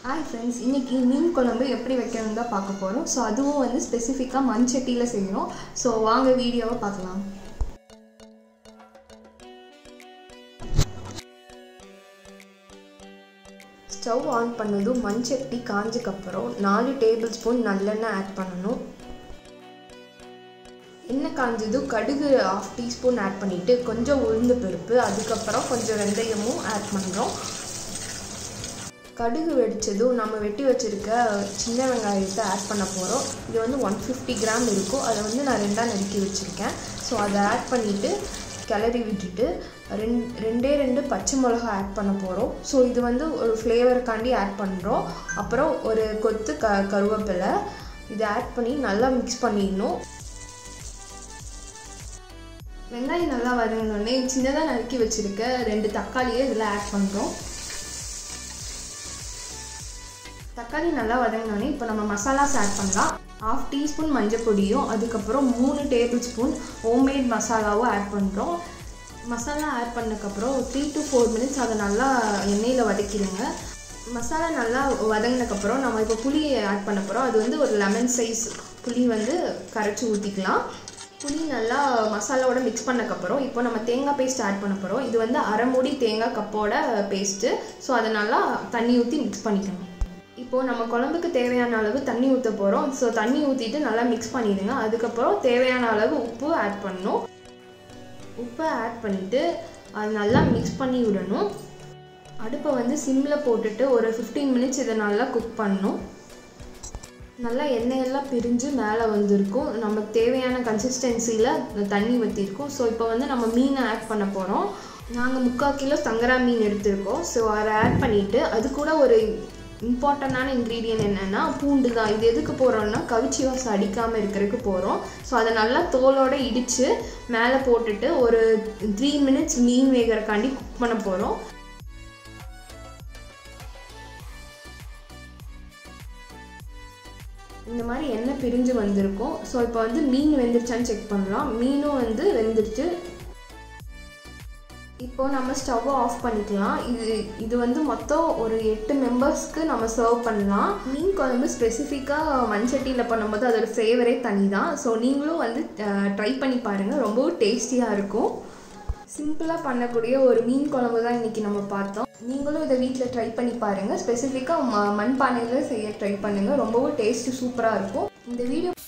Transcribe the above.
hi friends இன்றைக்கி மீன் குழம்பு எப்படி வைக்கணும்னு தான் பார்க்க போகிறோம் ஸோ அதுவும் வந்து ஸ்பெசிஃபிக்காக மண் சட்டியில் செய்யணும் ஸோ வாங்க வீடியோவை பார்க்கலாம் ஸ்டவ் ஆன் பண்ணதும் மண் சட்டி காஞ்சக்கப்புறம் நாலு டேபிள் ஸ்பூன் நல்லெண்ணெய் ஆட் பண்ணணும் எண்ணெய் காஞ்சதும் கடுகு ஆஃப் டீஸ்பூன் ஆட் பண்ணிவிட்டு கொஞ்சம் உளுந்து பருப்பு அதுக்கப்புறம் கொஞ்சம் வெந்தயமும் ஆட் பண்ணுறோம் கடுகு வெடித்ததும் நம்ம வெட்டி வச்சுருக்க சின்ன வெங்காயத்தை ஆட் பண்ண போகிறோம் இது வந்து ஒன் ஃபிஃப்டி கிராம் இருக்கும் அதை வந்து நான் ரெண்டாக நறுக்கி வச்சுருக்கேன் ஸோ அதை ஆட் பண்ணிவிட்டு கிளறி விட்டுட்டு ரெண் ரெண்டே ரெண்டு பச்சை மிளகா ஆட் பண்ண போகிறோம் ஸோ இது வந்து ஒரு ஃப்ளேவருக்காண்டி ஆட் பண்ணுறோம் அப்புறம் ஒரு கொத்து க கருவேப்பிலை இதை ஆட் பண்ணி நல்லா மிக்ஸ் பண்ணிடணும் வெங்காயம் நல்லா வதங்கினோடனே சின்னதாக நறுக்கி வச்சுருக்க ரெண்டு தக்காளியை இதில் ஆட் பண்ணுறோம் தக்காளி நல்லா வதங்கினோடனே இப்போ நம்ம மசாலாஸ் ஆட் பண்ணலாம் ஹாஃப் டீஸ்பூன் மஞ்சள் பொடியும் அதுக்கப்புறம் மூணு டேபிள் ஸ்பூன் ஹோம்மேட் மசாலாவும் ஆட் பண்ணுறோம் மசாலா ஆட் பண்ணக்கப்புறம் த்ரீ டு ஃபோர் மினிட்ஸ் அதை நல்லா எண்ணெயில் வதக்கிடுங்க மசாலா நல்லா வதங்கினக்கப்புறம் நம்ம இப்போ புளி ஆட் பண்ண போகிறோம் அது வந்து ஒரு லெமன் சைஸ் புளி வந்து கரைச்சி ஊற்றிக்கலாம் புளி நல்லா மசாலாவோட மிக்ஸ் பண்ணக்கப்புறம் இப்போ நம்ம தேங்காய் பேஸ்ட் ஆட் பண்ண போகிறோம் இது வந்து அரை மூடி தேங்காய் கப்போட பேஸ்ட்டு ஸோ அதை நல்லா தண்ணி ஊற்றி மிக்ஸ் பண்ணிக்கணும் இப்போது நம்ம குழம்புக்கு தேவையான அளவு தண்ணி ஊற்ற போகிறோம் ஸோ தண்ணி ஊற்றிட்டு நல்லா மிக்ஸ் பண்ணிடுங்க அதுக்கப்புறம் தேவையான அளவு உப்பு ஆட் பண்ணணும் உப்பை ஆட் பண்ணிவிட்டு அது நல்லா மிக்ஸ் பண்ணி விடணும் அடுப்பை வந்து சிம்மில் போட்டுட்டு ஒரு ஃபிஃப்டீன் மினிட்ஸ் இதை நல்லா குக் பண்ணணும் நல்லா எண்ணெயெல்லாம் பிரிஞ்சு மேலே வந்திருக்கும் நமக்கு தேவையான கன்சிஸ்டன்சியில் தண்ணி ஊற்றிருக்கும் ஸோ இப்போ வந்து நம்ம மீனை ஆட் பண்ண போகிறோம் நாங்கள் முக்கால் கிலோ சங்கரா மீன் எடுத்திருக்கோம் ஸோ அதை ஆட் பண்ணிவிட்டு அது கூட ஒரு இம்பார்ட்டண்ட்டான இன்க்ரீடியன்ட் என்னென்னா பூண்டு தான் இது எதுக்கு போகிறோம்னா கவிச்சி வாசம் அடிக்காமல் இருக்கிறதுக்கு போகிறோம் ஸோ அதை நல்லா தோலோடு இடித்து மேலே போட்டுட்டு ஒரு த்ரீ மினிட்ஸ் மீன் வேகிறக்காண்டி குக் பண்ண போகிறோம் இந்த மாதிரி எண்ணெய் பிரிஞ்சு வந்திருக்கும் ஸோ இப்போ வந்து மீன் வெந்துருச்சான்னு செக் பண்ணலாம் மீனும் வந்து வெந்துருச்சு இப்போ நம்ம ஸ்டவ்வை ஆஃப் பண்ணிக்கலாம் இது இது வந்து மொத்தம் ஒரு எட்டு மெம்பர்ஸ்க்கு நம்ம சர்வ் பண்ணலாம் மீன் குழம்பு ஸ்பெசிஃபிக்காக மண் சட்டியில் பண்ணும்போது அதோட ஃப்ளேவரே தனி தான் ஸோ நீங்களும் வந்து ட்ரை பண்ணி பாருங்கள் ரொம்பவும் டேஸ்டியாக இருக்கும் சிம்பிளாக பண்ணக்கூடிய ஒரு மீன் குழம்பு தான் இன்றைக்கி நம்ம பார்த்தோம் நீங்களும் இதை வீட்டில் ட்ரை பண்ணி பாருங்கள் ஸ்பெசிஃபிக்காக ம மண்பானையில் செய்ய ட்ரை பண்ணுங்கள் ரொம்பவும் டேஸ்ட்டு சூப்பராக இருக்கும் இந்த வீடியோ